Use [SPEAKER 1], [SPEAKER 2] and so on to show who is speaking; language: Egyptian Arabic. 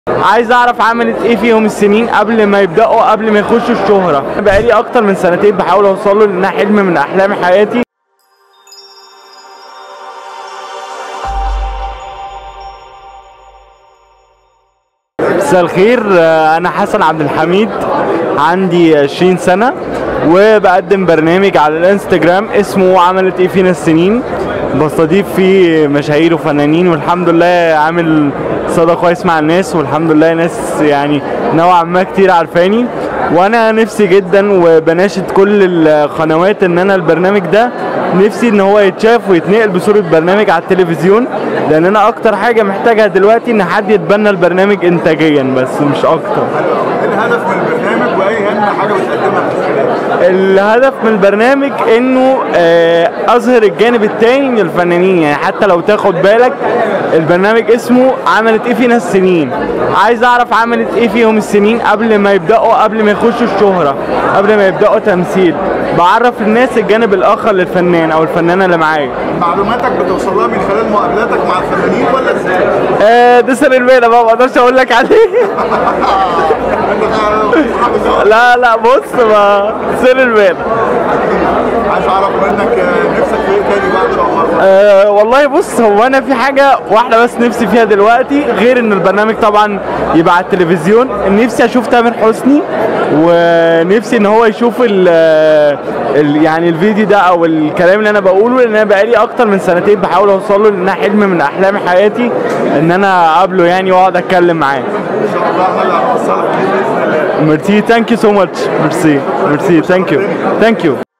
[SPEAKER 1] عايز اعرف عملت ايه فيهم السنين قبل ما يبداوا قبل ما يخشوا الشهره بقالي اكتر من سنتين بحاول اوصل له لانها حلم من احلام حياتي مساء الخير آه، انا حسن عبد الحميد عندي 20 سنه وبقدم برنامج على الانستجرام اسمه عملت ايه فينا السنين بستضيف فيه مشاهير وفنانين والحمد لله عامل صدى كويس مع الناس والحمد لله ناس يعني نوعا ما كتير عارفاني وانا نفسي جدا وبناشد كل القنوات ان انا البرنامج ده نفسي ان هو يتشاف ويتنقل بصوره برنامج على التلفزيون لان انا اكتر حاجه محتاجها دلوقتي ان حد يتبنى البرنامج انتاجيا بس مش اكتر
[SPEAKER 2] ايه الهدف من البرنامج واي اهم حاجه بتقدمها في الخلال
[SPEAKER 1] الهدف من البرنامج انه آه، اظهر الجانب التاني من الفنانين يعني حتى لو تاخد بالك البرنامج اسمه عملت ايه فينا السنين عايز اعرف عملت ايه فيهم السنين قبل ما يبداوا قبل ما يخشوا الشهره قبل ما يبداوا تمثيل بعرف الناس الجانب الاخر للفنان او الفنانه اللي معايا
[SPEAKER 2] معلوماتك بتوصل لها من خلال مقابلاتك مع الفنانين ولا ازاي؟
[SPEAKER 1] آه، ده سر البيئة بقى ما اقدرش اقول لك عليه
[SPEAKER 2] انت صاحب الزواج.
[SPEAKER 1] لا لا بص ما سر البيئة
[SPEAKER 2] عايز اعرف منك آه، نفسك في ايه تاني بقى ان شاء الله
[SPEAKER 1] أه والله بص هو انا في حاجه واحده بس نفسي فيها دلوقتي غير ان البرنامج طبعا يبقى على التلفزيون نفسي اشوف تامر حسني ونفسي ان هو يشوف ال ال يعني الفيديو ده او الكلام اللي انا بقوله لان انا بقالي اكتر من سنتين بحاول اوصل له لانها حلم من احلام حياتي ان انا اقابله يعني واقعد اتكلم معاه
[SPEAKER 2] ان شاء الله هلا هوصلك باذن الله
[SPEAKER 1] ميرسي ثانك يو سو ماتش ميرسي ميرسي ثانك يو ثانك يو